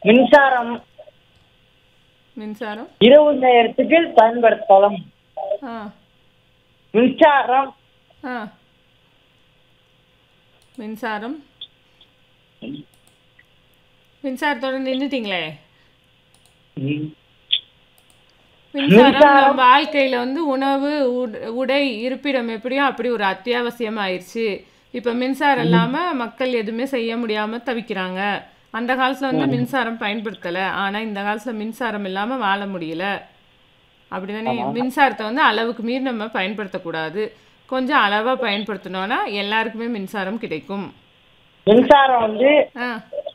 மின்சாரம் மின்சாரம் இருபது நேரத்துக்கு பயன்படுத்தலாம் ஆ மின்சாரம் ஆ மின்சாரம் மின்சாரத்தோட நின்றுட்டீங்களே மின்சாரம் மின்சாரம். நம்ம வாழ்க்கையில வந்து உணவு உட- உடை இருப்பிடம் எப்படியோ அப்படி ஒரு அத்தியாவசியம் ஆயிடுச்சு இப்ப மின்சாரம் இல்லாம மக்கள் எதுவுமே செய்ய முடியாம தவிக்கிறாங்க அந்த காலத்துல வந்து மின்சாரம் பயன்படுத்தல ஆனா இந்த காலத்துல மின்சாரம் இல்லாம வாழ முடியல அப்படிதானே மின்சாரத்தை வந்து அளவுக்கு மீறி நம்ம பயன்படுத்தக்கூடாது கொஞ்சம் அளவா பயன்படுத்தினோம்னா எல்லாருக்குமே மின்சாரம் கிடைக்கும் மின்சாரம் வந்து ஆ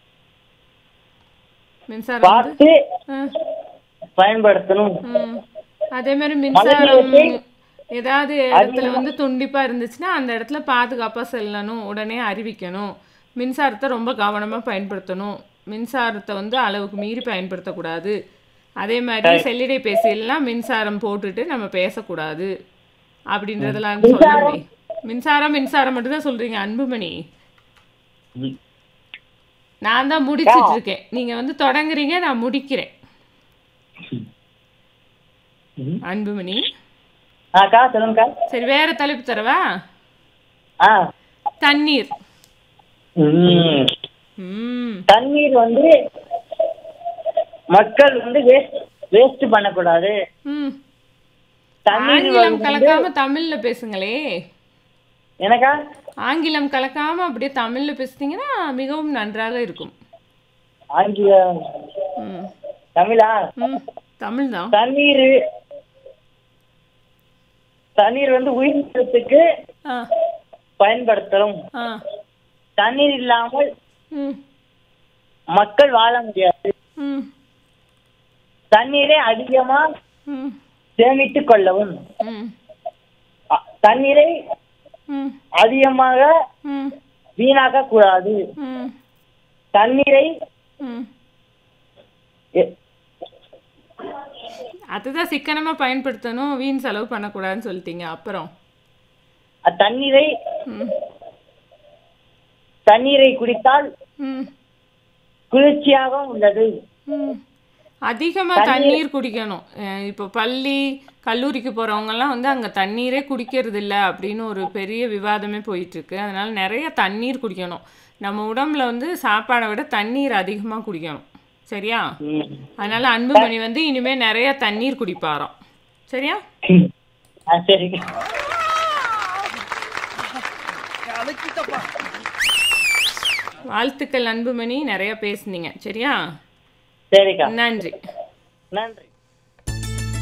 மின்சாரம் வந்து பார்த்து ஆ பயன்படுத்தணும் ம். அதே மாதிரி மின்சாரம் ஏதாவது இடத்துல வந்து துண்டிப்பா இருந்துச்சுன்னா அந்த இடத்துல பாதுகாப்பா செல்லணும் உடனே அறிவிக்கணும் மின்சாரத்தை ரொம்ப கவனமா பயன்படுத்தணும் மின்சாரத்தை வந்து அளவுக்கு மீறி பயன்படுத்தக்கூடாது அதே மாதிரி செல்லிடைபேசியெல்லாம் மின்சாரம் போட்டுட்டு நம்ம பேசக்கூடாது அப்படின்றதெல்லாம் சொல்லணுமே மின்சாரம் மின்சாரம் மட்டும்தான் சொல்றீங்க அன்புமணி நான் தான் முடிச்சிட்டு இருக்கேன் நீங்க வந்து தொடங்குறீங்க நான் முடிக்கிறேன் அன்புமணி ஆக்கா சொல்லுங்கக்கா சரி வேற தலைப்பு தரவா ஆ தண்ணீர் ம். ம் தண்ணீர் வந்து மக்கள் வந்து வேஸ்ட் வேஸ்ட் பண்ணக்கூடாது ம் தண்ணீர் ஆங்கிலம் வந்து கலக்காம தமிழ்ல பேசுங்களே எனக்கா ஆங்கிலம் கலக்காம அப்படியே தமிழ்ல பேசுனீங்கன்னா மிகவும் நன்றாக இருக்கும் ஆங்கில ம் தமிழா ம் தமிழ் தான் தண்ணீர் தண்ணீர் வந்து உயிரினத்துக்கு ஆ பயன்படுத்தணும் ஆ தண்ணீர் இல்லாமல் ம் மக்கள் வாழ முடியாது ம் தண்ணீரை அதிகமா ம் சேமித்துக் கொள்ளவும் ம் அ- தண்ணீரை ம் அதிகமாக ம் வீணாக்க கூடாது ம் தண்ணீரை ம் எ- அதுதான் சிக்கனமா பயன்படுத்தணும் வீண் செலவு பண்ணக்கூடாதுன்னு சொல்லிட்டீங்க அப்புறம் அ- தண்ணீரை ம் தண்ணீரை குடித்தால் ம் குளிர்ச்சியாக உள்ளது ம். அதிகமா தண்ணீர் குடிக்கணும் அஹ் இப்போ பள்ளி கல்லூரிக்கு போறவங்க எல்லாம் வந்து அங்க தண்ணீரே குடிக்கிறது இல்ல அப்படின்னு ஒரு பெரிய விவாதமே போயிட்டு இருக்கு அதனால நிறைய தண்ணீர் குடிக்கணும் நம்ம உடம்புல வந்து சாப்பாடை விட தண்ணீர் அதிகமா குடிக்கணும் சரியா ம். அதனால அன்புமணி வந்து இனிமே நிறைய தண்ணீர் குடிப்பாராம் சரியா ஆ, சரி வாழ்த்துக்கள் அன்புமணி நிறைய பேசுனீங்க சரியா சரிக்கா நன்றி நன்றி